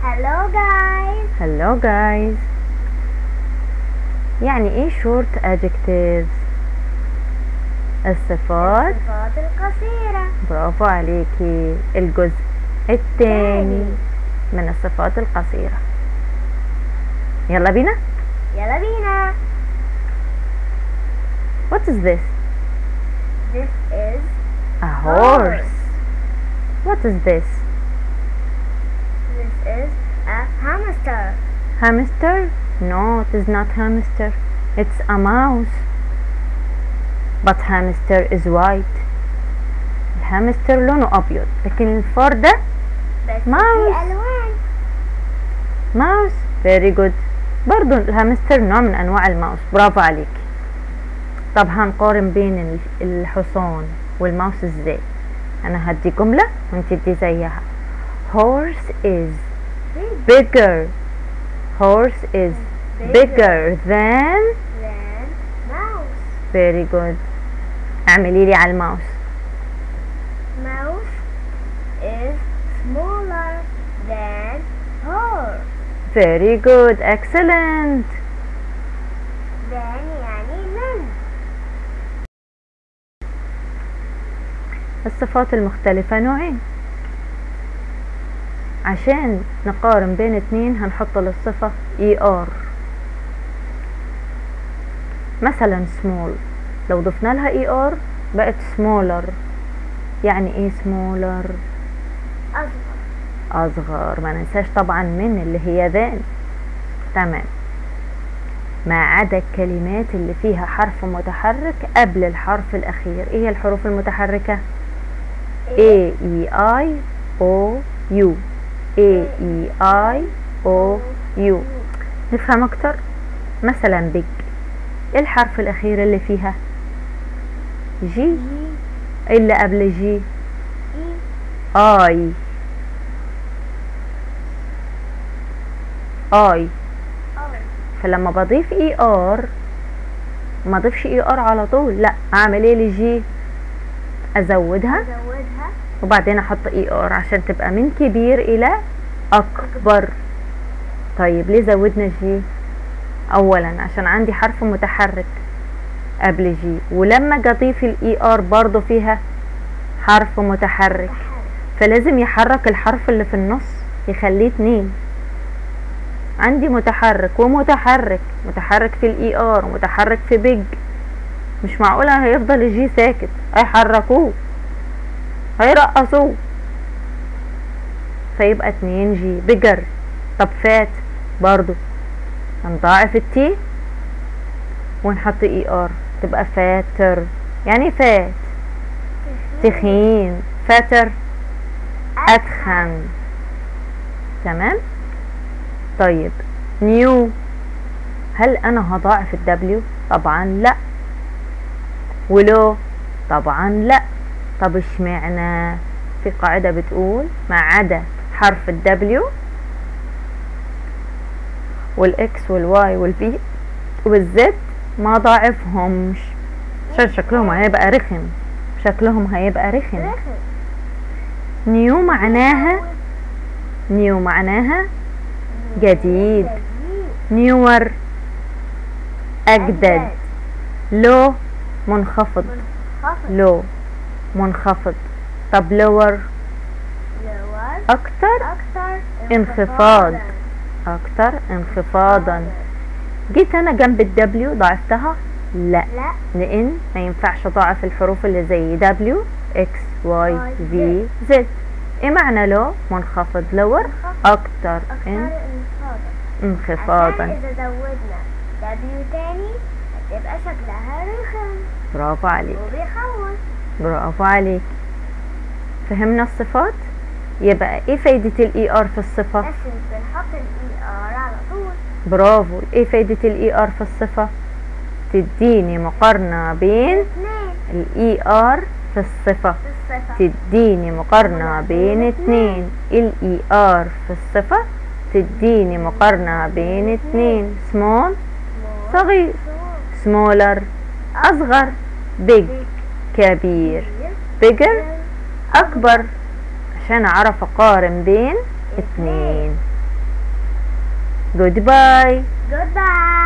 Hello guys Hello guys يعني ايه short adjectives الصفات الصفات القصيرة برافو عليكي الجزء الثاني من الصفات القصيرة يلا بينا يلا بينا What is this? This is A horse What is this? This is a hamster Hamster? No, it is not hamster. It's a mouse. But hamster is white. الهامستر لونه أبيض لكن الفار ده بس Mouse. في ألوان ماوس very good برضو الهامستر نوع من أنواع الماوس برافو عليك طب هنقارن بين ال- الحصان والماوس ازاي أنا هدي جملة وانت تدي زيها horse is bigger horse is bigger than Then mouse very good اعملي لي على الماوس Mouse is smaller than horse very good excellent Then يعني من الصفات المختلفة نوعين عشان نقارن بين اتنين هنحط للصفة ER مثلا small لو ضفنا لها ER بقت smaller يعني ايه smaller أصغر أصغر ما ننساش طبعا من اللي هي ذان تمام ما عدا الكلمات اللي فيها حرف متحرك قبل الحرف الأخير ايه هي الحروف المتحركة A E I O U A E I O U نفهم أكتر مثلا big ايه الحرف الأخير اللي فيها جي إيه اللي قبل جي I I فلما بضيف اي ار ما اضيفش اي ار على طول لا اعمل ايه لجي ازودها أزودها وبعدين احط اي ار عشان تبقى من كبير الى اكبر طيب ليه زودنا جي اولا عشان عندي حرف متحرك قبل جي ولما اجي اضيف الاي ار برضو فيها حرف متحرك فلازم يحرك الحرف اللي في النص يخليه اتنين عندي متحرك ومتحرك متحرك في الاي ار ومتحرك في بيج مش معقولة هيفضل الجي ساكت هيحركوه هيرقصوه فيبقى اتنين جي بيجر طب فات برضو هنضاعف التي ونحط اي ار تبقى فاتر يعني فات تخين فاتر اتخن تمام طيب نيو هل انا هضاعف الدبليو طبعا لا ولو طبعا لا طب اشمعنى في قاعدة بتقول ما عدا حرف الدبليو والاكس والواي والبي والزد ما ضاعفهمش عشان شكلهم هيبقى رخم شكلهم هيبقى رخم رخم نيو معناها نيو معناها جديد نيور أجدد لو منخفض خفض لو منخفض طب لور لور أكتر أكثر انخفاض أكتر انخفاضا جيت أنا جنب الدبليو ضعفتها لا لا لأن ما ينفعش أضاعف الحروف اللي زي دبليو إكس واي في زد إيه معنى لو منخفض لور أكتر أكثر إن انخفاضا انخفاضا عشان إذا زودنا دبليو تاني هتبقى شكلها رخم برافو عليك وبيخوف برافو عليك فهمنا الصفات يبقى ايه فايدة الاي ار في الصفة بس بنحط الاي ار على طول برافو ايه فايدة الاي ار في الصفة تديني مقارنة بين اثنين الاي ار في الصفة في الصفة تديني مقارنة بين اتنين الاي ار في الصفة تديني مقارنة بين اتنين سمول صغير سمولر اصغر بيج كبير بيجر اكبر عشان اعرف اقارن بين اتنين جود باي جود باي